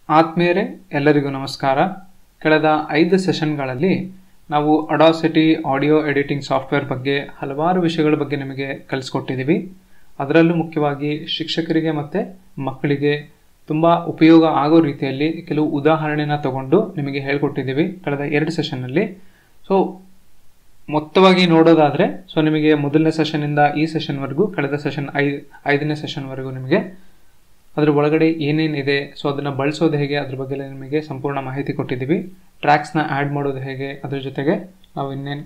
ಆತ್ಮೀಯರೇ ಎಲ್ಲರಿಗೂ ನಮಸ್ಕಾರ ಕಳೆದ ಐದು ಸೆಷನ್ಗಳಲ್ಲಿ ನಾವು ಅಡಾಸಿಟಿ ಆಡಿಯೋ ಎಡಿಟಿಂಗ್ ಸಾಫ್ಟ್ವೇರ್ ಬಗ್ಗೆ ಹಲವಾರು ವಿಷಯಗಳ ಬಗ್ಗೆ ನಿಮಗೆ ಕಲಿಸ್ಕೊಟ್ಟಿದ್ದೀವಿ ಅದರಲ್ಲೂ ಮುಖ್ಯವಾಗಿ ಶಿಕ್ಷಕರಿಗೆ ಮತ್ತು ಮಕ್ಕಳಿಗೆ ತುಂಬ ಉಪಯೋಗ ಆಗೋ ರೀತಿಯಲ್ಲಿ ಕೆಲವು ಉದಾಹರಣೆನ ತಗೊಂಡು ನಿಮಗೆ ಹೇಳ್ಕೊಟ್ಟಿದ್ದೀವಿ ಕಳೆದ ಎರಡು ಸೆಷನ್ನಲ್ಲಿ ಸೊ ಮೊತ್ತವಾಗಿ ನೋಡೋದಾದರೆ ಸೊ ನಿಮಗೆ ಮೊದಲನೇ ಸೆಷನ್ನಿಂದ ಈ ಸೆಷನ್ವರೆಗೂ ಕಳೆದ ಸೆಷನ್ ಐ ಐದನೇ ಸೆಷನ್ವರೆಗೂ ನಿಮಗೆ ಅದ್ರ ಒಳಗಡೆ ಏನೇನಿದೆ ಸೊ ಅದನ್ನು ಬಳಸೋದು ಹೇಗೆ ಅದ್ರ ಬಗ್ಗೆ ಎಲ್ಲ ನಿಮಗೆ ಸಂಪೂರ್ಣ ಮಾಹಿತಿ ಕೊಟ್ಟಿದ್ದೀವಿ ಟ್ರ್ಯಾಕ್ಸ್ನ ಆ್ಯಡ್ ಮಾಡೋದು ಹೇಗೆ ಅದ್ರ ಜೊತೆಗೆ ನಾವು ಇನ್ನೇನು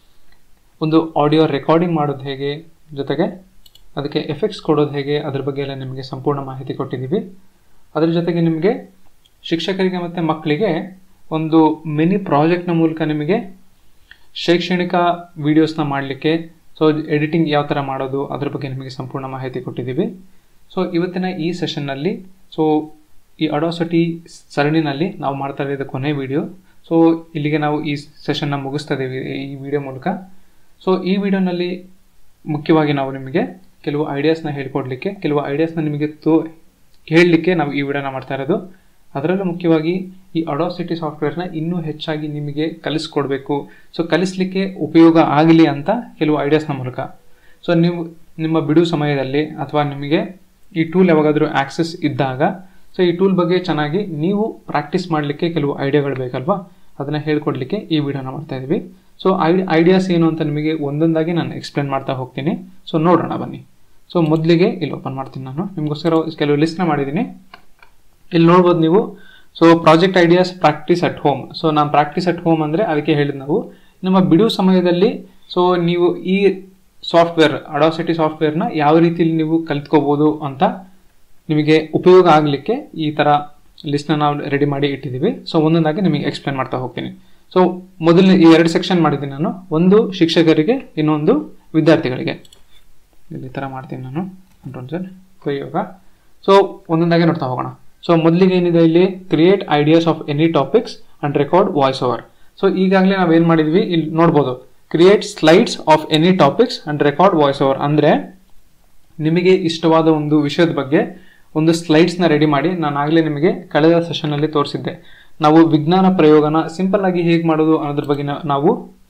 ಒಂದು ಆಡಿಯೋ ರೆಕಾರ್ಡಿಂಗ್ ಮಾಡೋದು ಹೇಗೆ ಜೊತೆಗೆ ಅದಕ್ಕೆ ಎಫೆಕ್ಟ್ಸ್ ಕೊಡೋದು ಹೇಗೆ ಅದ್ರ ಬಗ್ಗೆ ಎಲ್ಲ ನಿಮಗೆ ಸಂಪೂರ್ಣ ಮಾಹಿತಿ ಕೊಟ್ಟಿದ್ದೀವಿ ಅದ್ರ ಜೊತೆಗೆ ನಿಮಗೆ ಶಿಕ್ಷಕರಿಗೆ ಮತ್ತು ಮಕ್ಕಳಿಗೆ ಒಂದು ಮಿನಿ ಪ್ರಾಜೆಕ್ಟ್ನ ಮೂಲಕ ನಿಮಗೆ ಶೈಕ್ಷಣಿಕ ವಿಡಿಯೋಸ್ನ ಮಾಡಲಿಕ್ಕೆ ಸೊ ಎಡಿಟಿಂಗ್ ಯಾವ ಥರ ಮಾಡೋದು ಅದ್ರ ಬಗ್ಗೆ ನಿಮಗೆ ಸಂಪೂರ್ಣ ಮಾಹಿತಿ ಕೊಟ್ಟಿದ್ದೀವಿ ಸೊ ಇವತ್ತಿನ ಈ ಸೆಷನ್ನಲ್ಲಿ ಸೊ ಈ ಅಡಾಸಿಟಿ ಸರಣಿನಲ್ಲಿ ನಾವು ಮಾಡ್ತಾ ಇರೋದು ಕೊನೆ ವಿಡಿಯೋ ಸೊ ಇಲ್ಲಿಗೆ ನಾವು ಈ ಸೆಷನ್ನ ಮುಗಿಸ್ತಾ ಇದ್ದೀವಿ ಈ ವಿಡಿಯೋ ಮೂಲಕ ಸೊ ಈ ವಿಡಿಯೋನಲ್ಲಿ ಮುಖ್ಯವಾಗಿ ನಾವು ನಿಮಗೆ ಕೆಲವು ಐಡಿಯಾಸ್ನ ಹೇಳ್ಕೊಡ್ಲಿಕ್ಕೆ ಕೆಲವು ಐಡಿಯಾಸ್ನ ನಿಮಗೆ ತೋ ಹೇಳಲಿಕ್ಕೆ ನಾವು ಈ ವಿಡಿಯೋನ ಮಾಡ್ತಾ ಇರೋದು ಅದರಲ್ಲೂ ಮುಖ್ಯವಾಗಿ ಈ ಅಡಾಸಿಟಿ ಸಾಫ್ಟ್ವೇರ್ನ ಇನ್ನೂ ಹೆಚ್ಚಾಗಿ ನಿಮಗೆ ಕಲಿಸ್ಕೊಡ್ಬೇಕು ಸೊ ಕಲಿಸ್ಲಿಕ್ಕೆ ಉಪಯೋಗ ಆಗಲಿ ಅಂತ ಕೆಲವು ಐಡಿಯಾಸ್ನ ಮೂಲಕ ಸೊ ನೀವು ನಿಮ್ಮ ಬಿಡು ಸಮಯದಲ್ಲಿ ಅಥವಾ ನಿಮಗೆ ಈ ಟೂಲ್ ಯಾವಾಗಾದರೂ ಆಕ್ಸೆಸ್ ಇದ್ದಾಗ ಸೊ ಈ ಟೂಲ್ ಬಗ್ಗೆ ಚೆನ್ನಾಗಿ ನೀವು ಪ್ರಾಕ್ಟೀಸ್ ಮಾಡಲಿಕ್ಕೆ ಕೆಲವು ಐಡಿಯಾಗಳು ಬೇಕಲ್ವಾ ಅದನ್ನು ಹೇಳ್ಕೊಡ್ಲಿಕ್ಕೆ ಈ ವಿಡಿಯೋನ ಮಾಡ್ತಾ ಇದ್ದೀವಿ ಸೊ ಐ ಐಡಿಯಾಸ್ ಏನು ಅಂತ ನಿಮಗೆ ಒಂದೊಂದಾಗಿ ನಾನು ಎಕ್ಸ್ಪ್ಲೇನ್ ಮಾಡ್ತಾ ಹೋಗ್ತೀನಿ ಸೊ ನೋಡೋಣ ಬನ್ನಿ ಸೊ ಮೊದಲಿಗೆ ಇಲ್ಲಿ ಓಪನ್ ಮಾಡ್ತೀನಿ ನಾನು ನಿಮಗೋಸ್ಕರ ಕೆಲವು ಲಿಸ್ಟ್ನ ಮಾಡಿದ್ದೀನಿ ಇಲ್ಲಿ ನೋಡ್ಬೋದು ನೀವು so project ideas practice at home so ನಾನು ಪ್ರಾಕ್ಟೀಸ್ ಅಟ್ ಹೋಮ್ ಅಂದರೆ ಅದಕ್ಕೆ ಹೇಳಿದ್ ನಾವು ನಮ್ಮ ಬಿಡು ಸಮಯದಲ್ಲಿ ಸೊ ನೀವು ಈ ಸಾಫ್ಟ್ವೇರ್ ಅಡಾಸಿಟಿ ಸಾಫ್ಟ್ವೇರ್ನ ಯಾವ ರೀತಿಯಲ್ಲಿ ನೀವು ಕಲ್ತ್ಕೋಬೋದು ಅಂತ ನಿಮಗೆ ಉಪಯೋಗ ಆಗಲಿಕ್ಕೆ ಈ ಥರ ಲಿಸ್ಟ್ನ ನಾವು ರೆಡಿ ಮಾಡಿ ಇಟ್ಟಿದ್ದೀವಿ ಸೊ ಒಂದೊಂದಾಗಿ ನಿಮಗೆ ಎಕ್ಸ್ಪ್ಲೇನ್ ಮಾಡ್ತಾ ಹೋಗ್ತೀನಿ ಸೊ ಮೊದಲನೇ ಈ ಎರಡು ಸೆಕ್ಷನ್ ಮಾಡಿದ್ದೀನಿ ನಾನು ಒಂದು ಶಿಕ್ಷಕರಿಗೆ ಇನ್ನೊಂದು ವಿದ್ಯಾರ್ಥಿಗಳಿಗೆ ಇಲ್ಲಿ ಥರ ಮಾಡ್ತೀನಿ ನಾನು ಕಂಟ್ರೋಲ್ ಸರ್ ಉಪಯೋಗ ಸೊ ಒಂದೊಂದಾಗಿ ನೋಡ್ತಾ ಹೋಗೋಣ ಸೊ ಮೊದಲಿಗೆ ಏನಿದೆ ಇಲ್ಲಿ create ideas of any topics and record voice over so ಈಗಾಗಲೇ ನಾವು ಏನು ಮಾಡಿದ್ವಿ ಇಲ್ಲಿ ನೋಡ್ಬೋದು create slides of any topics and record voice over ಅಂದರೆ ನಿಮಗೆ ಇಷ್ಟವಾದ ಒಂದು ವಿಷಯದ ಬಗ್ಗೆ ಒಂದು ಸ್ಲೈಡ್ಸ್ನ ರೆಡಿ ಮಾಡಿ ನಾನು ಆಗಲೇ ನಿಮಗೆ ಕಳೆದ ಸೆಷನ್ನಲ್ಲಿ ತೋರಿಸಿದ್ದೆ ನಾವು ವಿಜ್ಞಾನ ಪ್ರಯೋಗನ ಸಿಂಪಲ್ ಆಗಿ ಹೇಗೆ ಮಾಡೋದು ಅನ್ನೋದ್ರ ಬಗ್ಗೆ ನಾವು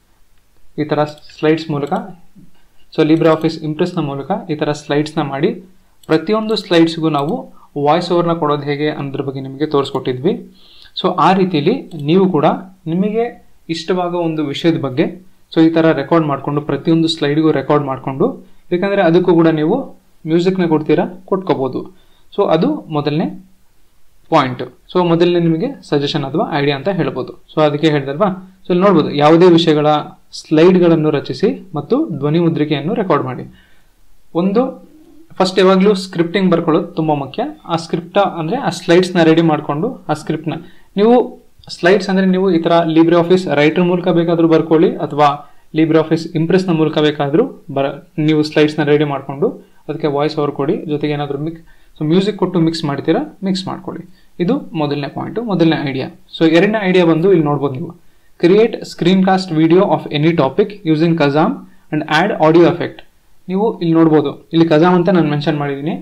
ಈ ಥರ ಸ್ಲೈಡ್ಸ್ ಮೂಲಕ ಸೊ ಲಿಬ್ರೆ ಆಫೀಸ್ ಇಂಪ್ರೆಸ್ನ ಮೂಲಕ ಈ ಥರ ಸ್ಲೈಡ್ಸ್ನ ಮಾಡಿ ಪ್ರತಿಯೊಂದು ಸ್ಲೈಡ್ಸ್ಗೂ ನಾವು ವಾಯ್ಸ್ ಓವರ್ನ ಕೊಡೋದು ಹೇಗೆ ಅನ್ನೋದ್ರ ಬಗ್ಗೆ ನಿಮಗೆ ತೋರಿಸ್ಕೊಟ್ಟಿದ್ವಿ ಸೊ ಆ ರೀತಿಯಲ್ಲಿ ನೀವು ಕೂಡ ನಿಮಗೆ ಇಷ್ಟವಾಗೋ ಒಂದು ವಿಷಯದ ಬಗ್ಗೆ ಸೊ ಈ ಥರ ರೆಕಾರ್ಡ್ ಮಾಡಿಕೊಂಡು ಪ್ರತಿಯೊಂದು ಸ್ಲೈಡ್ಗೂ ರೆಕಾರ್ಡ್ ಮಾಡಿಕೊಂಡು ಬೇಕಂದರೆ ಅದಕ್ಕೂ ಕೂಡ ನೀವು ಮ್ಯೂಸಿಕ್ನ ಕೊಡ್ತೀರಾ ಕೊಟ್ಕೋಬೋದು ಸೊ ಅದು ಮೊದಲನೇ ಪಾಯಿಂಟ್ ಸೊ ಮೊದಲನೇ ನಿಮಗೆ ಸಜೆಷನ್ ಅಥವಾ ಐಡಿಯಾ ಅಂತ ಹೇಳ್ಬೋದು ಸೊ ಅದಕ್ಕೆ ಹೇಳಿದಲ್ವಾ ಸೊ ಇಲ್ಲಿ ನೋಡ್ಬೋದು ಯಾವುದೇ ವಿಷಯಗಳ ಸ್ಲೈಡ್ಗಳನ್ನು ರಚಿಸಿ ಮತ್ತು ಧ್ವನಿ ಮುದ್ರಿಕೆಯನ್ನು ರೆಕಾರ್ಡ್ ಮಾಡಿ ಒಂದು ಫಸ್ಟ್ ಯಾವಾಗಲೂ ಸ್ಕ್ರಿಪ್ಟಿಂಗ್ ಬರ್ಕೊಳ್ಳೋದು ತುಂಬ ಮುಖ್ಯ ಆ ಸ್ಕ್ರಿಪ್ಟ ಅಂದರೆ ಆ ಸ್ಲೈಡ್ಸ್ನ ರೆಡಿ ಮಾಡಿಕೊಂಡು ಆ ಸ್ಕ್ರಿಪ್ಟ್ನ ನೀವು ಸ್ಲೈಡ್ಸ್ ಅಂದರೆ ನೀವು ಈ ಥರ ಲಿಬ್ರೆ ಆಫೀಸ್ ರೈಟರ್ ಮೂಲಕ ಬೇಕಾದರೂ ಬರ್ಕೊಳ್ಳಿ ಅಥವಾ ಲಿಬ್ರೆ ಆಫೀಸ್ ಇಂಪ್ರೆಸ್ನ ಮೂಲಕ ಬೇಕಾದರೂ ಬರ ನೀವು ಸ್ಲೈಡ್ಸ್ನ ರೆಡಿ ಮಾಡಿಕೊಂಡು ಅದಕ್ಕೆ ವಾಯ್ಸ್ ಓವರ್ ಕೊಡಿ ಜೊತೆಗೆ ಏನಾದರೂ ಮಿಕ್ ಸೊ ಮ್ಯೂಸಿಕ್ ಕೊಟ್ಟು ಮಿಕ್ಸ್ ಮಾಡ್ತೀರಾ ಮಿಕ್ಸ್ ಮಾಡ್ಕೊಳ್ಳಿ ಇದು ಮೊದಲನೇ ಪಾಯಿಂಟು ಮೊದಲನೇ ಐಡಿಯಾ ಸೊ ಎರಡನೇ ಐಡಿಯಾ ಬಂದು ಇಲ್ಲಿ ನೋಡ್ಬೋದು ನೀವು create screen cast video of any topic using Kazam and add audio effect ನೀವು ಇಲ್ಲಿ ನೋಡ್ಬೋದು ಇಲ್ಲಿ ಕಜಾಮ್ ಅಂತ ನಾನು ಮೆನ್ಷನ್ ಮಾಡಿದ್ದೀನಿ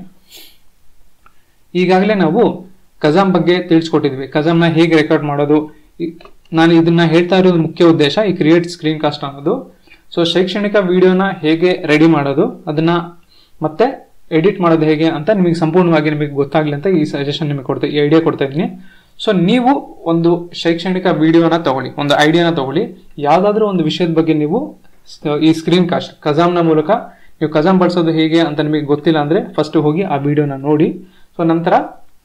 ಈಗಾಗಲೇ ನಾವು ಕಜಾಮ್ ಬಗ್ಗೆ ತಿಳಿಸ್ಕೊಟ್ಟಿದ್ವಿ ಕಜಾಮ್ನ ಹೇಗೆ ರೆಕಾರ್ಡ್ ಮಾಡೋದು ನಾನು ಇದನ್ನ ಹೇಳ್ತಾ ಇರೋದು ಮುಖ್ಯ ಉದ್ದೇಶ ಈ ಕ್ರಿಯೇಟ್ ಸ್ಕ್ರೀನ್ ಕಾಸ್ಟ್ ಅನ್ನೋದು ಸೊ ಶೈಕ್ಷಣಿಕ ವಿಡಿಯೋನ ಹೇಗೆ ರೆಡಿ ಮಾಡೋದು ಅದನ್ನ ಮತ್ತೆ ಎಡಿಟ್ ಮಾಡೋದು ಹೇಗೆ ಅಂತ ನಿಮಗೆ ಸಂಪೂರ್ಣವಾಗಿ ನಿಮಗೆ ಗೊತ್ತಾಗ್ಲಿ ಅಂತ ಈ ಸಜೆಷನ್ ನಿಮಗೆ ಕೊಡ್ತಾ ಈ ಐಡಿಯಾ ಕೊಡ್ತಾ ಇದ್ದೀನಿ ಸೊ ನೀವು ಒಂದು ಶೈಕ್ಷಣಿಕ ವಿಡಿಯೋನ ತಗೊಳ್ಳಿ ಒಂದು ಐಡಿಯಾನ ತಗೊಳ್ಳಿ ಯಾವುದಾದ್ರೂ ಒಂದು ವಿಷಯದ ಬಗ್ಗೆ ನೀವು ಈ ಸ್ಕ್ರೀನ್ ಕಾಸ್ಟ್ ಕಜಾಮ್ನ ಮೂಲಕ ನೀವು ಕಜಾಮ್ ಬಳಸೋದು ಹೇಗೆ ಅಂತ ನಿಮಗೆ ಗೊತ್ತಿಲ್ಲ ಅಂದರೆ ಫಸ್ಟ್ ಹೋಗಿ ಆ ವಿಡಿಯೋನ ನೋಡಿ ಸೊ ನಂತರ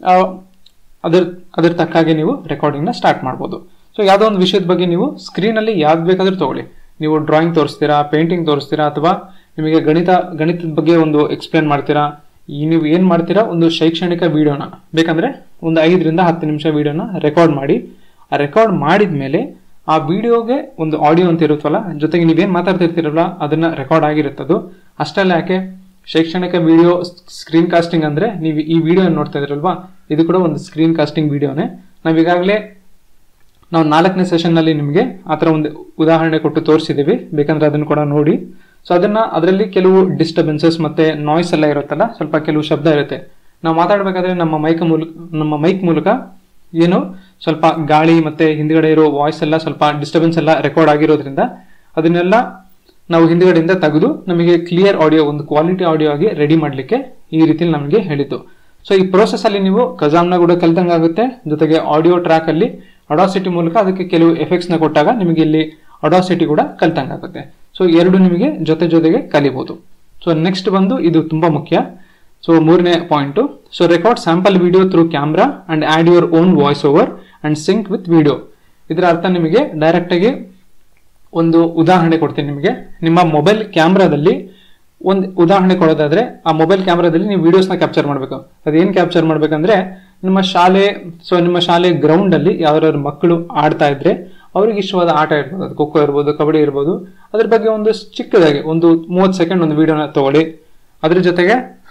ಅದ್ರ ಅದ್ರ ತಕ್ಕಾಗೆ ನೀವು ರೆಕಾರ್ಡಿಂಗ್ನ ಸ್ಟಾರ್ಟ್ ಮಾಡ್ಬೋದು ಸೊ ಯಾವುದೋ ಒಂದು ವಿಷಯದ ಬಗ್ಗೆ ನೀವು ಸ್ಕ್ರೀನಲ್ಲಿ ಯಾವ್ದು ಬೇಕಾದ್ರೂ ತಗೊಳ್ಳಿ ನೀವು ಡ್ರಾಯಿಂಗ್ ತೋರಿಸ್ತೀರಾ ಪೇಂಟಿಂಗ್ ತೋರಿಸ್ತೀರಾ ಅಥವಾ ನಿಮಗೆ ಗಣಿತ ಗಣಿತದ ಬಗ್ಗೆ ಒಂದು ಎಕ್ಸ್ಪ್ಲೇನ್ ಮಾಡ್ತೀರಾ ಈ ನೀವು ಏನು ಮಾಡ್ತೀರಾ ಒಂದು ಶೈಕ್ಷಣಿಕ ವಿಡಿಯೋನ ಬೇಕಂದ್ರೆ ಒಂದು ಐದರಿಂದ ಹತ್ತು ನಿಮಿಷ ವಿಡಿಯೋನ ರೆಕಾರ್ಡ್ ಮಾಡಿ ಆ ರೆಕಾರ್ಡ್ ಮಾಡಿದ ಮೇಲೆ ಆ ವಿಡಿಯೋಗೆ ಒಂದು ಆಡಿಯೋ ಅಂತ ಇರುತ್ತಲ್ಲ ಜೊತೆಗೆ ನೀವೇನು ಮಾತಾಡ್ತಿರ್ತೀರಲ್ಲ ಅದನ್ನ ರೆಕಾರ್ಡ್ ಆಗಿರುತ್ತದು ಅಷ್ಟಲ್ಲ ಯಾಕೆ ಶೈಕ್ಷಣಿಕ ವಿಡಿಯೋ ಸ್ಕ್ರೀನ್ ಕಾಸ್ಟಿಂಗ್ ಅಂದರೆ ನೀವು ಈ ವಿಡಿಯೋ ನೋಡ್ತಾ ಇದ್ರಲ್ವಾ ಇದು ಕೂಡ ಒಂದು ಸ್ಕ್ರೀನ್ ಕಾಸ್ಟಿಂಗ್ ವಿಡಿಯೋನೇ ನಾವೀಗಾಗಲೇ ನಾವು ನಾಲ್ಕನೇ ಸೆಷನ್ನಲ್ಲಿ ನಿಮಗೆ ಆ ಥರ ಒಂದು ಉದಾಹರಣೆ ಕೊಟ್ಟು ತೋರಿಸಿದ್ದೀವಿ ಬೇಕಂದ್ರೆ ಅದನ್ನು ಕೂಡ ನೋಡಿ ಸೊ ಅದನ್ನು ಅದರಲ್ಲಿ ಕೆಲವು ಡಿಸ್ಟರ್ಬೆನ್ಸಸ್ ಮತ್ತು ನಾಯ್ಸ್ ಎಲ್ಲ ಇರುತ್ತಲ್ಲ ಸ್ವಲ್ಪ ಕೆಲವು ಶಬ್ದ ಇರುತ್ತೆ ನಾವು ಮಾತಾಡಬೇಕಾದ್ರೆ ನಮ್ಮ ಮೈಕ್ ಮೂಲಕ ನಮ್ಮ ಮೈಕ್ ಮೂಲಕ ಏನು ಸ್ವಲ್ಪ ಗಾಳಿ ಮತ್ತೆ ಹಿಂದ್ಗಡೆ ಇರೋ ವಾಯ್ಸ್ ಎಲ್ಲ ಸ್ವಲ್ಪ ಡಿಸ್ಟರ್ಬೆನ್ಸ್ ಎಲ್ಲ ರೆಕಾರ್ಡ್ ಆಗಿರೋದ್ರಿಂದ ಅದನ್ನೆಲ್ಲ ನಾವು ಹಿಂದ್ಗಡೆಯಿಂದ ತೆಗೆದು ನಮಗೆ ಕ್ಲಿಯರ್ ಆಡಿಯೋ ಒಂದು ಕ್ವಾಲಿಟಿ ಆಡಿಯೋ ಆಗಿ ರೆಡಿ ಮಾಡಲಿಕ್ಕೆ ಈ ರೀತಿಲಿ ನಮಗೆ ಹೇಳಿದ್ದು ಸೊ ಈ ಪ್ರೋಸೆಸ್ ಅಲ್ಲಿ ನೀವು ಕಜಾಮ್ನ ಕೂಡ ಕಲ್ತಂಗೆ ಆಗುತ್ತೆ ಜೊತೆಗೆ ಆಡಿಯೋ ಟ್ರ್ಯಾಕ್ ಅಲ್ಲಿ ಅಡಾಸಿಟಿ ಮೂಲಕ ಅದಕ್ಕೆ ಕೆಲವು ಎಫೆಕ್ಟ್ಸ್ ನ ಕೊಟ್ಟಾಗ ನಿಮಗೆ ಇಲ್ಲಿ ಅಡಾಸಿಟಿ ಕೂಡ ಕಲ್ತಂಗೆ ಆಗುತ್ತೆ ಸೊ ಎರಡು ನಿಮಗೆ ಜೊತೆ ಜೊತೆಗೆ ಕಲಿಬಹುದು ಸೊ ನೆಕ್ಸ್ಟ್ ಬಂದು ಇದು ತುಂಬಾ ಮುಖ್ಯ ಸೊ ಮೂರನೇ point so record sample video through camera and add your own voice over and sync with video ಇದರ ಅರ್ಥ ನಿಮಗೆ ಡೈರೆಕ್ಟ್ ಆಗಿ ಒಂದು ಉದಾಹರಣೆ ಕೊಡ್ತೀನಿ ನಿಮಗೆ ನಿಮ್ಮ ಮೊಬೈಲ್ ಕ್ಯಾಮ್ರಾದಲ್ಲಿ ಒಂದು ಉದಾಹರಣೆ ಕೊಡೋದಾದ್ರೆ ಆ ಮೊಬೈಲ್ ಕ್ಯಾಮ್ರಾದಲ್ಲಿ ನೀವು ವಿಡಿಯೋಸ್ನ ಕ್ಯಾಪ್ಚರ್ ಮಾಡಬೇಕು ಅದೇನು ಕ್ಯಾಪ್ಚರ್ ಮಾಡ್ಬೇಕಂದ್ರೆ ನಿಮ್ಮ ಶಾಲೆ ಸೊ ನಿಮ್ಮ ಶಾಲೆ ಗ್ರೌಂಡ್ ಅಲ್ಲಿ ಯಾವ್ದಾದ್ರು ಮಕ್ಕಳು ಆಡ್ತಾ ಇದ್ರೆ ಅವ್ರಿಗೆ ಇಷ್ಟವಾದ ಆಟ ಇರ್ಬೋದು ಅದು ಖೋಖೋ ಇರ್ಬೋದು ಕಬಡ್ಡಿ ಇರ್ಬೋದು ಅದ್ರ ಬಗ್ಗೆ ಒಂದು ಚಿಕ್ಕದಾಗಿ ಒಂದು ಮೂವತ್ತು ಸೆಕೆಂಡ್ ಒಂದು ವಿಡಿಯೋನ ತಗೊಳ್ಳಿ ಅದ್ರ ಜೊತೆಗೆ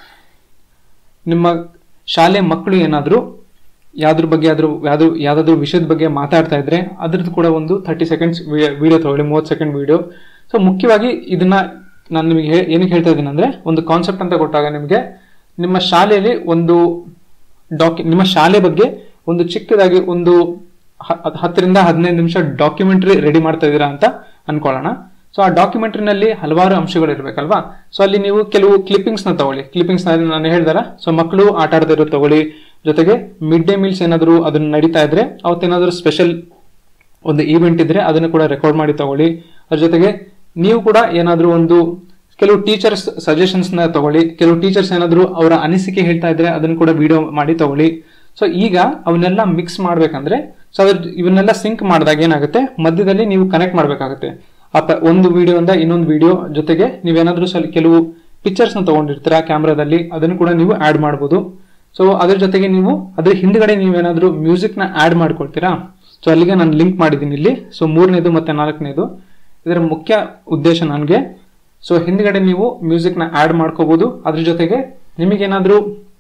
ನಿಮ್ಮ ಶಾಲೆ ಮಕ್ಕಳು ಏನಾದರೂ ಯಾವ್ದ್ರ ಬಗ್ಗೆ ಆದ್ರೂ ಯಾವ್ದು ಯಾವ್ದಾದ್ರು ವಿಷಯದ ಬಗ್ಗೆ ಮಾತಾಡ್ತಾ ಇದ್ರೆ ಅದ್ರದ್ದು ಕೂಡ ಒಂದು ಥರ್ಟಿ ಸೆಕೆಂಡ್ಸ್ ವಿಡಿಯೋ ತಗೊಳ್ಳಿ ಮೂವತ್ತು ಸೆಕೆಂಡ್ ವಿಡಿಯೋ ಸೊ ಮುಖ್ಯವಾಗಿ ಇದನ್ನ ನಾನು ನಿಮಗೆ ಹೇ- ಏನಕ್ಕೆ ಹೇಳ್ತಾ ಇದ್ದೀನಿ ಅಂದ್ರೆ ಒಂದು ಕಾನ್ಸೆಪ್ಟ್ ಅಂತ ಕೊಟ್ಟಾಗ ನಿಮಗೆ ನಿಮ್ಮ ಶಾಲೆಯಲ್ಲಿ ಒಂದು ಡಾಕ್ಯು ನಿಮ್ಮ ಶಾಲೆ ಬಗ್ಗೆ ಒಂದು ಚಿಕ್ಕದಾಗಿ ಒಂದು ಹ- ಹತ್- ಹತ್ತರಿಂದ ಹದಿನೈದು ನಿಮಿಷ ಡಾಕ್ಯುಮೆಂಟ್ರಿ ರೆಡಿ ಮಾಡ್ತಾ ಇದ್ದೀರಾ ಅಂತ ಅನ್ಕೊಳ್ಳೋಣ ಸೊ ಆ ಡಾಕ್ಯುಮೆಂಟ್ರಿನಲ್ಲಿ ಹಲವಾರು ಅಂಶಗಳು ಇರಬೇಕಲ್ವಾ ಸೊ ಅಲ್ಲಿ ನೀವು ಕೆಲವು ಕ್ಲಿಪ್ಪಿಂಗ್ಸ್ ನ ತಗೊಳ್ಳಿ ಕ್ಲಿಪ್ಪಿಂಗ್ಸ್ ನಾನು ಹೇಳ್ದಾರ ಸೊ ಮಕ್ಕಳು ಆಟ ಆಡದಿರೋ ತಗೊಳ್ಳಿ ಜೊತೆಗೆ ಮಿಡ್ ಡೇ ಮೀಲ್ಸ್ ಏನಾದರೂ ಅದನ್ನ ನಡೀತಾ ಇದ್ರೆ ಅವತ್ತೇನಾದ್ರೂ ಸ್ಪೆಷಲ್ ಒಂದು ಈವೆಂಟ್ ಇದ್ರೆ ಅದನ್ನು ಕೂಡ ರೆಕಾರ್ಡ್ ಮಾಡಿ ತಗೊಳ್ಳಿ ಅದ್ರ ಜೊತೆಗೆ ನೀವು ಕೂಡ ಏನಾದರೂ ಒಂದು ಕೆಲವು ಟೀಚರ್ಸ್ ಸಜೆಷನ್ಸ್ ನ ತಗೊಳ್ಳಿ ಕೆಲವು ಟೀಚರ್ಸ್ ಏನಾದರೂ ಅವರ ಅನಿಸಿಕೆ ಹೇಳ್ತಾ ಇದ್ರೆ ಅದನ್ನು ಕೂಡ ವಿಡಿಯೋ ಮಾಡಿ ತಗೊಳ್ಳಿ ಸೊ ಈಗ ಅವನ್ನೆಲ್ಲ ಮಿಕ್ಸ್ ಮಾಡ್ಬೇಕಂದ್ರೆ ಸೊ ಅದ್ರ ಇವನ್ನೆಲ್ಲ ಸಿಂಕ್ ಮಾಡಿದಾಗ ಏನಾಗುತ್ತೆ ಮಧ್ಯದಲ್ಲಿ ನೀವು ಕನೆಕ್ಟ್ ಮಾಡ್ಬೇಕಾಗುತ್ತೆ ಆ ಪ- ಒಂದು ವಿಡಿಯೋಯಿಂದ ಇನ್ನೊಂದು ವಿಡಿಯೋ ಜೊತೆಗೆ ನೀವೇನಾದ್ರೂ ಸ್ವಲ್ಪ ಕೆಲವು ಪಿಕ್ಚರ್ಸ್ ನ ತಗೊಂಡಿರ್ತೀರಾ ಕ್ಯಾಮ್ರಾದಲ್ಲಿ ಅದನ್ನು ಕೂಡ ನೀವು ಆಡ್ ಮಾಡ್ಬೋದು ಸೊ ಅದ್ರ ಜೊತೆಗೆ ನೀವು ಅದ್ರ ಹಿಂದ್ಗಡೆ ನೀವೇನಾದ್ರೂ ಮ್ಯೂಸಿಕ್ ನ ಆಡ್ ಮಾಡ್ಕೊಳ್ತೀರಾ ಸೊ ಅಲ್ಲಿಗೆ ನಾನು ಲಿಂಕ್ ಮಾಡಿದ್ದೀನಿ ಇಲ್ಲಿ ಸೊ ಮೂರನೇದು ಮತ್ತೆ ನಾಲ್ಕನೇದು ಇದರ ಮುಖ್ಯ ಉದ್ದೇಶ ನನಗೆ ಸೊ ಹಿಂದ್ಗಡೆ ನೀವು ಮ್ಯೂಸಿಕ್ ನ ಆಡ್ ಮಾಡ್ಕೋಬಹುದು ಅದ್ರ ಜೊತೆಗೆ ನಿಮಗೇನಾದ್ರೂ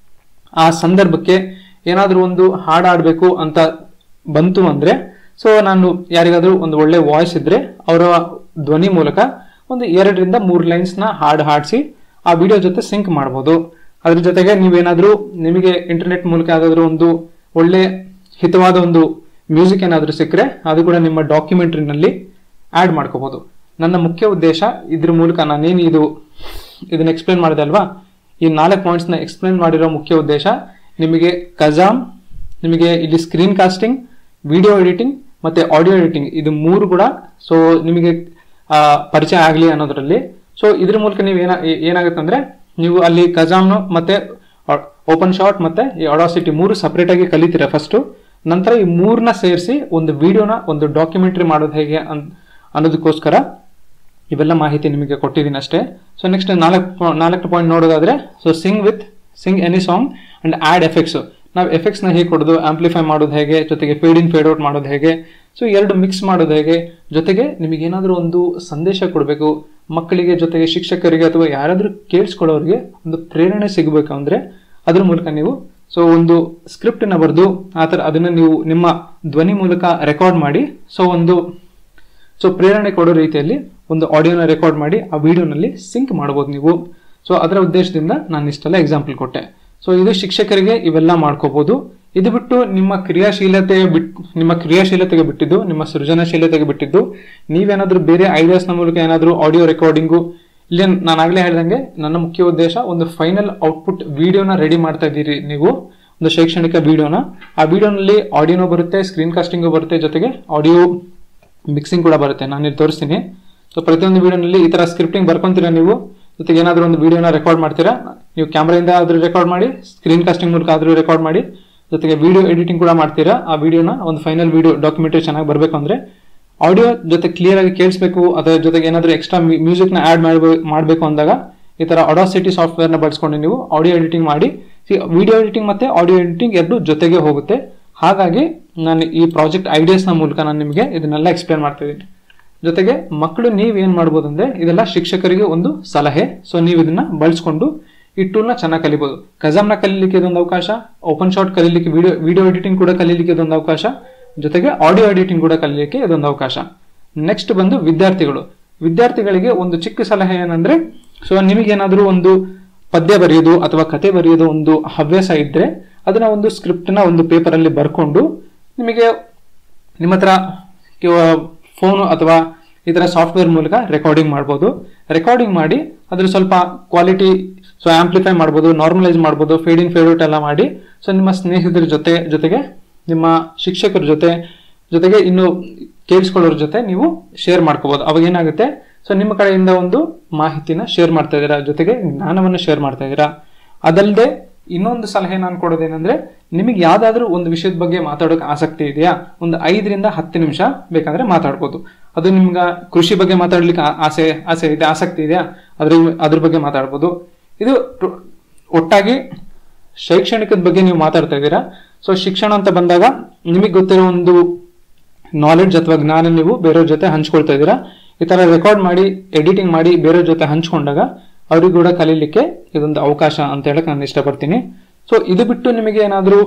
ಆ ಸಂದರ್ಭಕ್ಕೆ ಏನಾದ್ರೂ ಒಂದು ಹಾಡು ಆಡ್ಬೇಕು ಅಂತ ಬಂತು ಅಂದ್ರೆ ಸೊ ನಾನು ಯಾರಿಗಾದ್ರೂ ಒಂದು ಒಳ್ಳೆ ವಾಯ್ಸ್ ಇದ್ರೆ ಅವರ ಧ್ವನಿ ಮೂಲಕ ಒಂದು ಎರಡರಿಂದ ಮೂರು ಲೈನ್ಸ್ ನ ಹಾಡು ಹಾಡಿಸಿ ಆ ವಿಡಿಯೋ ಜೊತೆ ಸಿಂಕ್ ಮಾಡ್ಬೋದು ಅದ್ರ ಜೊತೆಗೆ ನೀವೇನಾದ್ರೂ ನಿಮಗೆ ಇಂಟರ್ನೆಟ್ ಮೂಲಕ ಯಾವ್ದಾದ್ರು ಒಂದು ಒಳ್ಳೆ ಹಿತವಾದ ಒಂದು ಮ್ಯೂಸಿಕ್ ಏನಾದ್ರೂ ಸಿಕ್ಕರೆ ಅದು ಕೂಡ ನಿಮ್ಮ ಡಾಕ್ಯುಮೆಂಟ್ರಿನಲ್ಲಿ ಆಡ್ ಮಾಡ್ಕೋಬಹುದು ನನ್ನ ಮುಖ್ಯ ಉದ್ದೇಶ ಇದ್ರ ಮೂಲಕ ನಾನೇನು ಇದು ಇದನ್ನ ಎಕ್ಸ್ಪ್ಲೇನ್ ಮಾಡಿದೆ ಅಲ್ವಾ ಈ ನಾಲ್ಕು ಪಾಯಿಂಟ್ಸ್ ನ ಎಕ್ಸ್ಪ್ಲೇನ್ ಮಾಡಿರೋ ಮುಖ್ಯ ಉದ್ದೇಶ ನಿಮಗೆ ಕಜಾಮ್ ನಿಮಗೆ ಇಲ್ಲಿ ಸ್ಕ್ರೀನ್ ಕಾಸ್ಟಿಂಗ್ ವಿಡಿಯೋ ಎಡಿಟಿಂಗ್ ಮತ್ತೆ ಆಡಿಯೋ ಎಡಿಟಿಂಗ್ ಇದು ಮೂರು ಕೂಡ ಸೊ ನಿಮಗೆ ಆ, ಪರಿಚಯ ಆಗಲಿ ಅನ್ನೋದ್ರಲ್ಲಿ ಸೊ ಇದ್ರ ಮೂಲಕ ನೀವು ಏನ ಏ- ಏನಾಗುತ್ತೆ ಅಂದ್ರೆ ನೀವು ಅಲ್ಲಿ ಕಜಾಮ್ನು ಮತ್ತೆ ಓಪನ್ ಶಾಟ್ ಮತ್ತೆ ಈ ಅಡಾಸಿಟಿ ಮೂರು ಸಪರೇಟ್ ಆಗಿ ಕಲಿತೀರಾ ಫಸ್ಟ್ ನಂತರ ಈ ಮೂರನ್ನ ಸೇರಿಸಿ ಒಂದು ವಿಡಿಯೋನ ಒಂದು ಡಾಕ್ಯುಮೆಂಟ್ರಿ ಮಾಡೋದು ಹೇಗೆ ಅನ್- ಅನ್ನೋದಕ್ಕೋಸ್ಕರ ಇವೆಲ್ಲ ಮಾಹಿತಿ ನಿಮಗೆ ಕೊಟ್ಟಿದ್ದೀನಿ ಅಷ್ಟೇ ಸೊ ನೆಕ್ಸ್ಟ್ ನಾಲ್ಕು ನಾಲ್ಕು ಪಾಯಿಂಟ್ ನೋಡೋದಾದ್ರೆ so sing with sing any song and add effects ನಾವು ಎಫೆಕ್ಟ್ಸ್ ನ ಹೇಗೆ ಕೊಡೋದು ಆಂಪ್ಲಿಫೈ ಮಾಡೋದು ಹೇಗೆ ಜೊತೆಗೆ ಫೇಡ್ ಇನ್ ಫೇಡ್ ಔಟ್ ಮಾಡೋದು ಹೇಗೆ ಸೊ ಎರಡು ಮಿಕ್ಸ್ ಮಾಡೋದು ಹೇಗೆ ಜೊತೆಗೆ ನಿಮಗೆ ಏನಾದರೂ ಒಂದು ಸಂದೇಶ ಕೊಡಬೇಕು ಮಕ್ಕಳಿಗೆ ಜೊತೆಗೆ ಶಿಕ್ಷಕರಿಗೆ ಅಥವಾ ಯಾರಾದರೂ ಕೇಳಿಸ್ಕೊಳ್ಳೋರಿಗೆ ಒಂದು ಪ್ರೇರಣೆ ಸಿಗಬೇಕು ಅಂದ್ರೆ ಅದ್ರ ಮೂಲಕ ನೀವು ಸೊ ಒಂದು ಸ್ಕ್ರಿಪ್ಟ್ ನ ಬರೆದು ಆ ಥರ ಅದನ್ನ ನೀವು ನಿಮ್ಮ ಧ್ವನಿ ಮೂಲಕ ರೆಕಾರ್ಡ್ ಮಾಡಿ ಸೊ ಒಂದು ಸೊ ಪ್ರೇರಣೆ ಕೊಡೋ ರೀತಿಯಲ್ಲಿ ಒಂದು ಆಡಿಯೋನ ರೆಕಾರ್ಡ್ ಮಾಡಿ ಆ ವಿಡಿಯೋನಲ್ಲಿ ಸಿಂಕ್ ಮಾಡ್ಬೋದು ನೀವು ಸೊ ಅದರ ಉದ್ದೇಶದಿಂದ ನಾನು ಇಷ್ಟೆಲ್ಲ ಎಕ್ಸಾಂಪಲ್ ಕೊಟ್ಟೆ ಸೊ ಇದು ಶಿಕ್ಷಕರಿಗೆ ಇವೆಲ್ಲ ಮಾಡ್ಕೋಬಹುದು ಇದು ಬಿಟ್ಟು ನಿಮ್ಮ ಕ್ರಿಯಾಶೀಲತೆ ಬಿಟ್ ನಿಮ್ಮ ಕ್ರಿಯಾಶೀಲತೆಗೆ ಬಿಟ್ಟಿದ್ದು ನಿಮ್ಮ ಸೃಜನಶೀಲತೆಗೆ ಬಿಟ್ಟಿದ್ದು ನೀವೇನಾದ್ರೂ ಬೇರೆ ಐಡಿಯಾಸ್ನ ಮೂಲಕ ಏನಾದರೂ ಆಡಿಯೋ ರೆಕಾರ್ಡಿಂಗು ಇಲ್ಲಿ ನಾನು ಆಗ್ಲೇ ಹೇಳ್ದಂಗೆ ನನ್ನ ಮುಖ್ಯ ಉದ್ದೇಶ ಒಂದು ಫೈನಲ್ ಔಟ್ಪುಟ್ ವಿಡಿಯೋನ ರೆಡಿ ಮಾಡ್ತಾ ಇದ್ದೀರಿ ನೀವು ಒಂದು ಶೈಕ್ಷಣಿಕ ವಿಡಿಯೋನ ಆ ವಿಡಿಯೋನಲ್ಲಿ ಆಡಿಯೋನೂ ಬರುತ್ತೆ ಸ್ಕ್ರೀನ್ ಕಾಸ್ಟಿಂಗು ಬರುತ್ತೆ ಜೊತೆಗೆ ಆಡಿಯೋ ಮಿಕ್ಸಿಂಗ್ ಕೂಡ ಬರುತ್ತೆ ನಾನು ಇಲ್ಲಿ ತೋರಿಸ್ತೀನಿ ಸೊ ಪ್ರತಿಯೊಂದು ವಿಡಿಯೋನಲ್ಲಿ ಈ ತರ ಸ್ಕ್ರಿಪ್ಟಿಂಗ್ ಬರ್ಕೊಂತೀರಾ ನೀವು ಜೊತೆಗೆ ಏನಾದರೂ ಒಂದು ವಿಡಿಯೋನ ರೆಕಾರ್ಡ್ ಮಾಡ್ತೀರಾ ನೀವು ಕ್ಯಾಮ್ರಾಯಿಂದ ಆದ್ರೂ ರೆಕಾರ್ಡ್ ಮಾಡಿ ಸ್ಕ್ರೀನ್ ಕಾಸ್ಟಿಂಗ್ ಮೂಲಕ ಆದ್ರೂ ರೆಕಾರ್ಡ್ ಮಾಡಿ ಜೊತೆಗೆ ವಿಡಿಯೋ ಎಡಿಟಿಂಗ್ ಕೂಡ ಮಾಡ್ತೀರಾ ಆ ವಿಡಿಯೋನ ಒಂದು ಫೈನಲ್ ವಿಡಿಯೋ ಡಾಕ್ಯುಮೆಂಟ್ರಿ ಚೆನ್ನಾಗಿ ಬರಬೇಕು ಅಂದ್ರೆ ಆಡಿಯೋ ಜೊತೆ ಕ್ಲಿಯರ್ ಆಗಿ ಕೇಳಿಸ್ಬೇಕು ಅದರ ಜೊತೆಗೆ ಏನಾದರೂ ಎಕ್ಸ್ಟ್ರಾ ಮ್ಯೂಸಿಕ್ ನ ಆಡ್ ಮಾಡಬೇಕು ಅಂದಾಗ ಈ ತರ ಅಡಾಸಿಟಿ ಸಾಫ್ಟ್ವೇರ್ ನ ಬಳಸ್ಕೊಂಡು ನೀವು ಆಡಿಯೋ ಎಡಿಟಿಂಗ್ ಮಾಡಿ ವಿಡಿಯೋ ಎಡಿಟಿಂಗ್ ಮತ್ತೆ ಆಡಿಯೋ ಎಡಿಟಿಂಗ್ ಎರಡು ಜೊತೆಗೆ ಹೋಗುತ್ತೆ ಹಾಗಾಗಿ ನಾನು ಈ ಪ್ರಾಜೆಕ್ಟ್ ಐಡಿಯಾಸ್ ನ ಮೂಲಕ ನಾನು ನಿಮಗೆ ಇದನ್ನೆಲ್ಲ ಎಕ್ಸ್ಪ್ಲೇನ್ ಮಾಡ್ತಾ ಇದ್ದೀನಿ ಜೊತೆಗೆ ಮಕ್ಕಳು ನೀವ್ ಏನ್ ಮಾಡ್ಬೋದು ಅಂದ್ರೆ ಇದೆಲ್ಲ ಶಿಕ್ಷಕರಿಗೆ ಒಂದು ಸಲಹೆ ಸೊ ನೀವು ಇದನ್ನ ಬಳಸ್ಕೊಂಡು ಈ ಟೂಲ್ ನ ಚೆನ್ನಾಗಿ ಕಲಿಬಹುದು ಕಜಾಮ್ ನ ಕಲೀಲಿಕ್ಕೆ ಇದೊಂದು ಅವಕಾಶ ಓಪನ್ ಶಾಟ್ ಕಲೀಲಿಕ್ಕೆ ವಿಡಿಯೋ ವಿಡಿಯೋ ಎಡಿಟಿಂಗ್ ಕೂಡ ಕಲೀಲಿಕ್ಕೆ ಇದೊಂದು ಅವಕಾಶ ಜೊತೆಗೆ ಆಡಿಯೋ ಎಡಿಟಿಂಗ್ ಕೂಡ ಕಲೀಲಿಕ್ಕೆ ಇದೊಂದು ಅವಕಾಶ ನೆಕ್ಸ್ಟ್ ಬಂದು ವಿದ್ಯಾರ್ಥಿಗಳು ವಿದ್ಯಾರ್ಥಿಗಳಿಗೆ ಒಂದು ಚಿಕ್ಕ ಸಲಹೆ ಏನಂದ್ರೆ ಸೊ ನಿಮಗೇನಾದ್ರೂ ಒಂದು ಪದ್ಯ ಬರೆಯೋದು ಅಥವಾ ಕತೆ ಬರೆಯೋದು ಒಂದು ಹವ್ಯಾಸ ಇದ್ರೆ ಅದನ್ನ ಒಂದು ಸ್ಕ್ರಿಪ್ಟ್ ನ ಒಂದು ಪೇಪರ್ ಅಲ್ಲಿ ಬರ್ಕೊಂಡು ನಿಮಗೆ ನಿಮ್ಮ ಹತ್ರ ಫೋನು ಅಥವಾ ಈ ಥರ ಸಾಫ್ಟ್ವೇರ್ ಮೂಲಕ ರೆಕಾರ್ಡಿಂಗ್ ಮಾಡ್ಬೋದು ರೆಕಾರ್ಡಿಂಗ್ ಮಾಡಿ ಅದ್ರ ಸ್ವಲ್ಪ ಕ್ವಾಲಿಟಿ ಸೊ ಆಂಪ್ಲಿಫೈ ಮಾಡ್ಬೋದು ನಾರ್ಮಲೈಸ್ ಮಾಡ್ಬೋದು ಫೇಡ್ ಇನ್ ಫೇಡ್ ಔಟ್ ಎಲ್ಲ ಮಾಡಿ ಸೊ ನಿಮ್ಮ ಸ್ನೇಹಿತರ ಜೊತೆ ಜೊತೆಗೆ ನಿಮ್ಮ ಶಿಕ್ಷಕರ ಜೊತೆ ಜೊತೆಗೆ ಇನ್ನು ಕೇಳಿಸ್ಕೊಳ್ಳೋರ ಜೊತೆ ನೀವು ಶೇರ್ ಮಾಡ್ಕೋಬಹುದು ಅವಾಗ ಏನಾಗುತ್ತೆ ಸೊ ನಿಮ್ಮ ಕಡೆಯಿಂದ ಒಂದು ಮಾಹಿತಿನ ಶೇರ್ ಮಾಡ್ತಾ ಇದ್ದೀರಾ ಜೊತೆಗೆ ಜ್ಞಾನವನ್ನು ಶೇರ್ ಮಾಡ್ತಾ ಇದ್ದೀರಾ ಅದಲ್ಲದೆ ಇನ್ನೊಂದು ಸಲಹೆ ನಾನು ಕೊಡೋದೇನೆಂದ್ರೆ ನಿಮಗೆ ಯಾವ್ದಾದ್ರೂ ಒಂದು ವಿಷಯದ ಬಗ್ಗೆ ಮಾತಾಡೋಕೆ ಆಸಕ್ತಿ ಇದೆಯಾ ಒಂದು ಐದರಿಂದ ಹತ್ತು ನಿಮಿಷ ಬೇಕಂದ್ರೆ ಮಾತಾಡ್ಬೋದು ಅದು ನಿಮ್ಗೆ ಕೃಷಿ ಬಗ್ಗೆ ಮಾತಾಡ್ಲಿಕ್ಕೆ ಆ- ಆಸೆ ಆಸೆ ಇದೆ ಆಸಕ್ತಿ ಇದೆಯಾ ಅದ್ರ ಅದ್ರ ಬಗ್ಗೆ ಮಾತಾಡ್ಬೋದು ಇದು ಟು- ಒಟ್ಟಾಗಿ ಶೈಕ್ಷಣಿಕದ ಬಗ್ಗೆ ನೀವು ಮಾತಾಡ್ತಾ ಇದ್ದೀರಾ ಸೊ ಶಿಕ್ಷಣ ಅಂತ ಬಂದಾಗ ನಿಮಗೆ ಗೊತ್ತಿರೋ ಒಂದು ನಾಲೆಡ್ಜ್ ಅಥವಾ ಜ್ಞಾನ ನೀವು ಬೇರೆಯವ್ರ ಜೊತೆ ಹಂಚ್ಕೊಳ್ತಾ ಇದ್ದೀರಾ ಈ ತರ ರೆಕಾರ್ಡ್ ಮಾಡಿ ಎಡಿಟಿಂಗ್ ಮಾಡಿ ಬೇರೆಯವ್ರ ಜೊತೆ ಹಂಚ್ಕೊಂಡಾಗ ಅವ್ರಿಗೆ ಕೂಡ ಕಲೀಲಿಕ್ಕೆ ಇದೊಂದು ಅವಕಾಶ ಅಂತ ಹೇಳಕ್ ನಾನು ಇಷ್ಟಪಡ್ತೀನಿ ಸೊ ಇದು ಬಿಟ್ಟು ನಿಮಗೆ ಏನಾದರೂ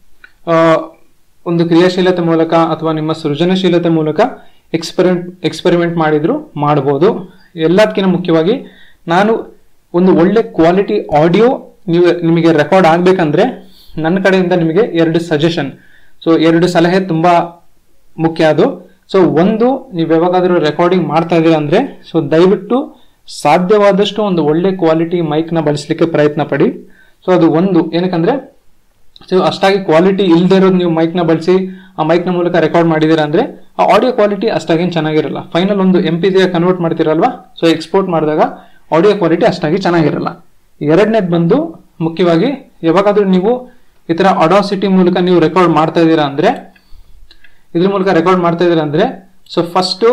ಒಂದು ಕ್ರಿಯಾಶೀಲತೆ ಮೂಲಕ ಅಥವಾ ನಿಮ್ಮ ಸೃಜನಶೀಲತೆ ಮೂಲಕ ಎಕ್ಸ್ಪೆರಿಮೆಂಟ್ ಎಕ್ಸ್ಪೆರಿಮೆಂಟ್ ಮಾಡಿದ್ರು ಮಾಡ್ಬೋದು ಎಲ್ಲದಕ್ಕಿಂತ ಮುಖ್ಯವಾಗಿ ನಾನು ಒಂದು ಒಳ್ಳೆ ಕ್ವಾಲಿಟಿ ಆಡಿಯೋ ನೀವು ನಿಮಗೆ ರೆಕಾರ್ಡ್ ಆಗ್ಬೇಕಂದ್ರೆ ನನ್ನ ಕಡೆಯಿಂದ ನಿಮಗೆ ಎರಡು ಸಜೆಷನ್ ಸೊ ಎರಡು ಸಲಹೆ ತುಂಬಾ ಮುಖ್ಯ ಅದು ಸೊ ಒಂದು ನೀವು ಯಾವಾಗಾದ್ರೂ ರೆಕಾರ್ಡಿಂಗ್ ಮಾಡ್ತಾ ಇದ್ದೀರಾ ಅಂದ್ರೆ ಸೊ ದಯವಿಟ್ಟು ಸಾಧ್ಯವಾದಷ್ಟು ಒಂದು ಒಳ್ಳೆ ಕ್ವಾಲಿಟಿ ಮೈಕ್ನ ಬಳಸಲಿಕ್ಕೆ ಪ್ರಯತ್ನ ಪಡಿ ಸೊ ಅದು ಒಂದು ಏನಕ್ಕಂದ್ರೆ ಸೊ ಅಷ್ಟಾಗಿ ಕ್ವಾಲಿಟಿ ಇಲ್ಲದೆ ಇರೋದು ನೀವು ಮೈಕ್ನ ಬಳಸಿ ಆ ಮೈಕ್ನ ಮೂಲಕ ರೆಕಾರ್ಡ್ ಮಾಡಿದ್ದೀರಾ ಅಂದ್ರೆ ಆ ಆಡಿಯೋ ಕ್ವಾಲಿಟಿ ಅಷ್ಟಾಗೇನು ಚೆನ್ನಾಗಿರಲ್ಲ ಫೈನಲ್ ಒಂದು ಎಂ ಪಿ ಕನ್ವರ್ಟ್ ಮಾಡ್ತೀರಲ್ವಾ ಸೊ ಎಕ್ಸ್ಪೋರ್ಟ್ ಮಾಡಿದಾಗ ಆಡಿಯೋ ಕ್ವಾಲಿಟಿ ಅಷ್ಟಾಗಿ ಚೆನ್ನಾಗಿರಲ್ಲ ಎರಡನೇದು ಬಂದು ಮುಖ್ಯವಾಗಿ ಯಾವಾಗಾದ್ರೂ ನೀವು ಈ ತರ ಅಡಾಸಿಟಿ ಮೂಲಕ ನೀವು ರೆಕಾರ್ಡ್ ಮಾಡ್ತಾ ಇದ್ದೀರಾ ಅಂದ್ರೆ ಇದ್ರ ಮೂಲಕ ರೆಕಾರ್ಡ್ ಮಾಡ್ತಾ ಇದ್ದೀರಾ ಅಂದ್ರೆ ಸೊ ಫಸ್ಟ್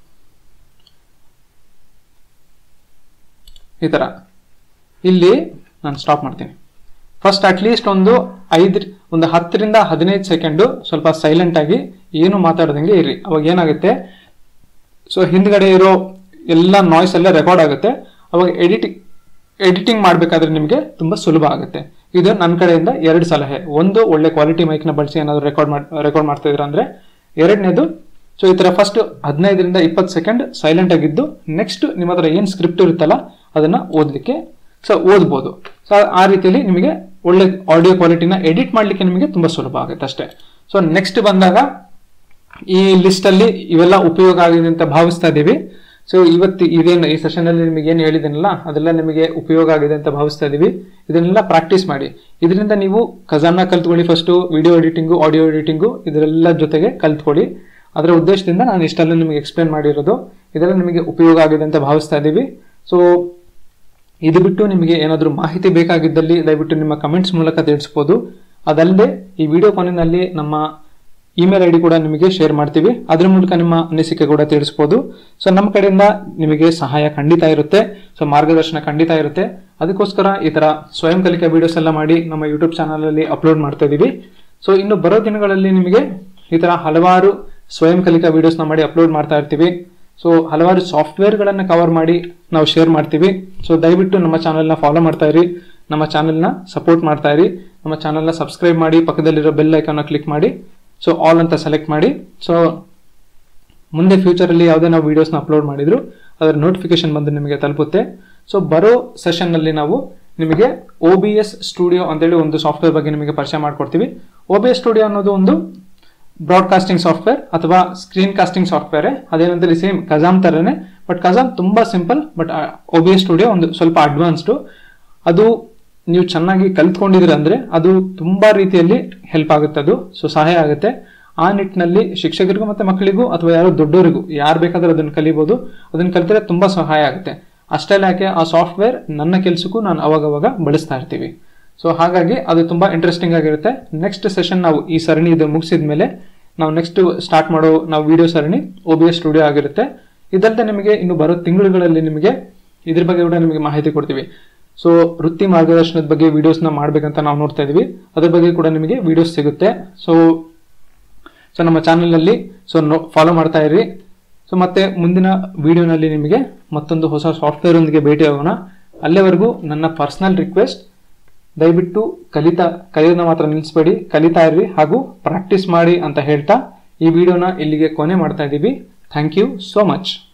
ಈ ತರ ಇಲ್ಲಿ ನಾನು ಸ್ಟಾಪ್ ಮಾಡ್ತೀನಿ ಫಸ್ಟ್ ಅಟ್ಲೀಸ್ಟ್ ಒಂದು ಐದ್ ಒಂದು ಹತ್ತರಿಂದ ಹದಿನೈದು ಸೆಕೆಂಡು ಸ್ವಲ್ಪ ಸೈಲೆಂಟ್ ಆಗಿ ಏನು ಮಾತಾಡ್ದಂಗೆ ಇರಿ ಅವಾಗ ಏನಾಗುತ್ತೆ ಸೊ ಹಿಂದ್ಗಡೆ ಇರೋ ಎಲ್ಲ ನಾಯ್ಸ್ ಎಲ್ಲ ರೆಕಾರ್ಡ್ ಆಗುತ್ತೆ ಅವಾಗ ಎಡಿಟಿಂಗ್ ಎಡಿಟಿಂಗ್ ಮಾಡಬೇಕಾದ್ರೆ ನಿಮಗೆ ತುಂಬಾ ಸುಲಭ ಆಗುತ್ತೆ ಇದು ನನ್ನ ಕಡೆಯಿಂದ ಎರಡು ಸಲಹೆ ಒಂದು ಒಳ್ಳೆ ಕ್ವಾಲಿಟಿ ಮೈಕ್ನ ಬಳಸಿ ಏನಾದ್ರು ರೆಕಾರ್ಡ್ ಮಾಡಿ ರೆಕಾರ್ಡ್ ಮಾಡ್ತಾ ಇದ್ದೀರಾ ಅಂದ್ರೆ ಎರಡನೇದು ಸೊ ಈ ತರ ಫಸ್ಟ್ ಹದಿನೈದರಿಂದ ಇಪ್ಪತ್ತು ಸೆಕೆಂಡ್ ಸೈಲೆಂಟ್ ಆಗಿದ್ದು ನೆಕ್ಸ್ಟ್ ನಿಮ್ಮ ಹತ್ರ ಏನು ಸ್ಕ್ರಿಪ್ಟ್ ಇರುತ್ತಲ್ಲ ಅದನ್ನ ಓದಲಿಕ್ಕೆ ಸೊ ಓದ್ಬೋದು ಸೊ ಆ ರೀತಿಯಲ್ಲಿ ನಿಮಗೆ ಒಳ್ಳೆ ಆಡಿಯೋ ಕ್ವಾಲಿಟಿನ ಎಡಿಟ್ ಮಾಡಲಿಕ್ಕೆ ನಿಮಗೆ ತುಂಬಾ ಸುಲಭ ಆಗುತ್ತೆ ಅಷ್ಟೇ ಸೊ ನೆಕ್ಸ್ಟ್ ಬಂದಾಗ ಈ ಲಿಸ್ಟ್ ಅಲ್ಲಿ ಇವೆಲ್ಲ ಉಪಯೋಗ ಆಗಿದೆ ಅಂತ ಭಾವಿಸ್ತಾ ಇದ್ದೀವಿ ಸೊ ಇವತ್ತು ಇದೇನು ಈ ಸೆಷನ್ ಅಲ್ಲಿ ನಿಮಗೆ ಏನು ಹೇಳಿದ್ದೀನಲ್ಲ ಅದೆಲ್ಲ ನಿಮಗೆ ಉಪಯೋಗ ಆಗಿದೆ ಅಂತ ಭಾವಿಸ್ತಾ ಇದೀವಿ ಇದನ್ನೆಲ್ಲ ಪ್ರಾಕ್ಟೀಸ್ ಮಾಡಿ ಇದರಿಂದ ನೀವು ಖಜಾನ ಕಲ್ತ್ಕೊಳ್ಳಿ first video editing audio editing ಇದರೆಲ್ಲ ಜೊತೆಗೆ ಕಲ್ತ್ಕೊಳ್ಳಿ ಅದರ ಉದ್ದೇಶದಿಂದ ನಾನು ಇಷ್ಟೆಲ್ಲ ನಿಮಗೆ ಎಕ್ಸ್ಪ್ಲೇನ್ ಮಾಡಿರೋದು ಇದೆಲ್ಲ ನಿಮಗೆ ಉಪಯೋಗ ಆಗಿದೆ ಅಂತ ಭಾವಿಸ್ತಾ ಇದ್ದೀವಿ ಸೊ ಇದು ಬಿಟ್ಟು ನಿಮಗೆ ಏನಾದರೂ ಮಾಹಿತಿ ಬೇಕಾಗಿದ್ದಲ್ಲಿ ದಯವಿಟ್ಟು ನಿಮ್ಮ ಕಮೆಂಟ್ಸ್ ಮೂಲಕ ತಿಳಿಸ್ಬೋದು ಅದಲ್ಲದೆ ಈ ವಿಡಿಯೋ ಕೊನೆಯಲ್ಲಿ ನಮ್ಮ ಇಮೇಲ್ ಐ ಡಿ ಕೂಡ ನಿಮಗೆ ಶೇರ್ ಮಾಡ್ತೀವಿ ಅದ್ರ ಮೂಲಕ ನಿಮ್ಮ ಅನಿಸಿಕೆ ಕೂಡ ತಿಳಿಸ್ಬೋದು ಸೊ ನಮ್ಮ ಕಡೆಯಿಂದ ನಿಮಗೆ ಸಹಾಯ ಖಂಡಿತ ಇರುತ್ತೆ ಸೊ ಮಾರ್ಗದರ್ಶನ ಖಂಡಿತ ಇರುತ್ತೆ ಅದಕ್ಕೋಸ್ಕರ ಈ ತರ ಸ್ವಯಂ ಕಲಿಕಾ ವಿಡಿಯೋಸ್ ಎಲ್ಲ ಮಾಡಿ ನಮ್ಮ ಯೂಟ್ಯೂಬ್ ಚಾನಲ್ ಅಲ್ಲಿ ಅಪ್ಲೋಡ್ ಮಾಡ್ತಾ ಇದೀವಿ ಸೊ ಇನ್ನು ಬರೋ ದಿನಗಳಲ್ಲಿ ನಿಮಗೆ ಈ ತರ ಹಲವಾರು ಸ್ವಯಂ ಕಲಿಕಾ ವಿಡಿಯೋಸ್ನ ಮಾಡಿ ಅಪ್ಲೋಡ್ ಮಾಡ್ತಾ ಇರ್ತೀವಿ ಸೊ ಹಲವಾರು ಸಾಫ್ಟ್ವೇರ್ಗಳನ್ನು ಕವರ್ ಮಾಡಿ ನಾವು ಶೇರ್ ಮಾಡ್ತೀವಿ ಸೊ ದಯವಿಟ್ಟು ನಮ್ಮ ಚಾನಲ್ನ ಫಾಲೋ ಮಾಡ್ತಾ ಇರಿ ನಮ್ಮ ಚಾನಲ್ನ ಸಪೋರ್ಟ್ ಮಾಡ್ತಾ ಇರಿ ನಮ್ಮ ಚಾನಲ್ನ ಸಬ್ಸ್ಕ್ರೈಬ್ ಮಾಡಿ ಪಕ್ಕದಲ್ಲಿರೋ ಬೆಲ್ ಐಕಾನ್ನ ಕ್ಲಿಕ್ ಮಾಡಿ ಸೊ ಆಲ್ ಅಂತ ಸೆಲೆಕ್ಟ್ ಮಾಡಿ ಸೊ ಮುಂದೆ ಫ್ಯೂಚರಲ್ಲಿ ಯಾವುದೇ ನಾವು ವಿಡಿಯೋಸ್ನ ಅಪ್ಲೋಡ್ ಮಾಡಿದ್ರು ಅದರ ನೋಟಿಫಿಕೇಶನ್ ಬಂದು ನಿಮಗೆ ತಲುಪುತ್ತೆ ಸೊ ಬರೋ ಸೆಷನ್ನಲ್ಲಿ ನಾವು ನಿಮಗೆ ಒ ಬಿ ಎಸ್ ಸ್ಟುಡಿಯೋ ಅಂತೇಳಿ ಒಂದು ಸಾಫ್ಟ್ವೇರ್ ಬಗ್ಗೆ ನಿಮಗೆ ಪರಿಚಯ ಮಾಡ್ಕೊಡ್ತೀವಿ ಒ ಬಿ ಎಸ್ ಸ್ಟುಡಿಯೋ ಅನ್ನೋದು ಒಂದು ಬ್ರಾಡ್ಕಾಸ್ಟಿಂಗ್ ಸಾಫ್ಟ್ವೇರ್ ಅಥವಾ ಸ್ಕ್ರೀನ್ ಕಾಸ್ಟಿಂಗ್ ಸಾಫ್ಟ್ವೇರ್ ಅದೇನಂತೇಳಿ ಸೇಮ್ ಕಜಾಮ್ ತರನೇ ಬಟ್ ಕಜಾಮ್ ತುಂಬಾ simple but O B S studio ಒಂದು ಸ್ವಲ್ಪ ಅಡ್ವಾನ್ಸ್ಡು ಅದು ನೀವು ಚೆನ್ನಾಗಿ ಕಲ್ತ್ಕೊಂಡಿದ್ರೆ ಅಂದ್ರೆ ಅದು ತುಂಬಾ ರೀತಿಯಲ್ಲಿ ಹೆಲ್ಪ್ ಆಗುತ್ತೆ ಅದು ಸೊ ಸಹಾಯ ಆಗುತ್ತೆ ಆ ನಿಟ್ಟಿನಲ್ಲಿ ಶಿಕ್ಷಕರಿಗೂ ಮತ್ತೆ ಮಕ್ಕಳಿಗೂ ಅಥವಾ ಯಾರೋ ದೊಡ್ಡವರಿಗೂ ಯಾರು ಬೇಕಾದ್ರೂ ಅದನ್ನು ಕಲಿಬಹುದು ಅದನ್ನ ಕಲಿತರೆ ತುಂಬಾ ಸಹಾಯ ಆಗುತ್ತೆ ಅಷ್ಟೇ ಯಾಕೆ ಆ ಸಾಫ್ಟ್ವೇರ್ ನನ್ನ ಕೆಲಸಕ್ಕೂ ನಾನು ಅವಾಗವಾಗ ಬಳಸ್ತಾ ಇರ್ತೀವಿ ಸೊ ಹಾಗಾಗಿ ಅದು ತುಂಬಾ ಇಂಟ್ರೆಸ್ಟಿಂಗ್ ಆಗಿರುತ್ತೆ ನೆಕ್ಸ್ಟ್ ಸೆಷನ್ ನಾವು ಈ ಸರಣಿ ಇದು ಮುಗಿಸಿದ ಮೇಲೆ ನಾವು ನೆಕ್ಸ್ಟ್ ಸ್ಟಾರ್ಟ್ ಮಾಡೋ ನಾವು ವಿಡಿಯೋ ಸರಣಿ ಒ ಬಿ ಎಸ್ ಸ್ಟುಡಿಯೋ ಆಗಿರುತ್ತೆ ಇದಲ್ಲದೆ ನಿಮಗೆ ಇನ್ನು ಬರೋ ತಿಂಗಳುಗಳಲ್ಲಿ ನಿಮಗೆ ಇದ್ರ ಬಗ್ಗೆ ಕೂಡ ನಿಮಗೆ ಮಾಹಿತಿ ಕೊಡ್ತೀವಿ ಸೊ ವೃತ್ತಿ ಮಾರ್ಗದರ್ಶನದ ಬಗ್ಗೆ ವಿಡಿಯೋಸ್ನ ಮಾಡ್ಬೇಕಂತ ನಾವು ನೋಡ್ತಾ ಇದೀವಿ ಅದ್ರ ಬಗ್ಗೆ ಕೂಡ ನಿಮಗೆ ವಿಡಿಯೋಸ್ ಸಿಗುತ್ತೆ ಸೊ ಸೊ ನಮ್ಮ ಚಾನಲಲ್ಲಿ ಸೊ ನೋ ಫಾಲೋ ಮಾಡ್ತಾ ಇರಿ ಸೊ ಮತ್ತೆ ಮುಂದಿನ ವಿಡಿಯೋನಲ್ಲಿ ನಿಮಗೆ ಮತ್ತೊಂದು ಹೊಸ ಸಾಫ್ಟ್ವೇರ್ ಒಂದಿಗೆ ಭೇಟಿ ಆಗೋಣ ಅಲ್ಲಿವರೆಗೂ ನನ್ನ ಪರ್ಸನಲ್ ರಿಕ್ವೆಸ್ಟ್ ದಯವಿಟ್ಟು ಕಲಿತಾ ಕಲಿಯೋದನ್ನ ಮಾತ್ರ ನಿಲ್ಲಿಸಬೇಡಿ ಕಲಿತಾ ಇರ್ರಿ ಹಾಗೂ ಪ್ರಾಕ್ಟೀಸ್ ಮಾಡಿ ಅಂತ ಹೇಳ್ತಾ ಈ ವಿಡಿಯೋನ ಇಲ್ಲಿಗೆ ಕೊನೆ ಮಾಡ್ತಾ ಇದ್ದೀವಿ ಥ್ಯಾಂಕ್ ಯು ಸೋ ಮಚ್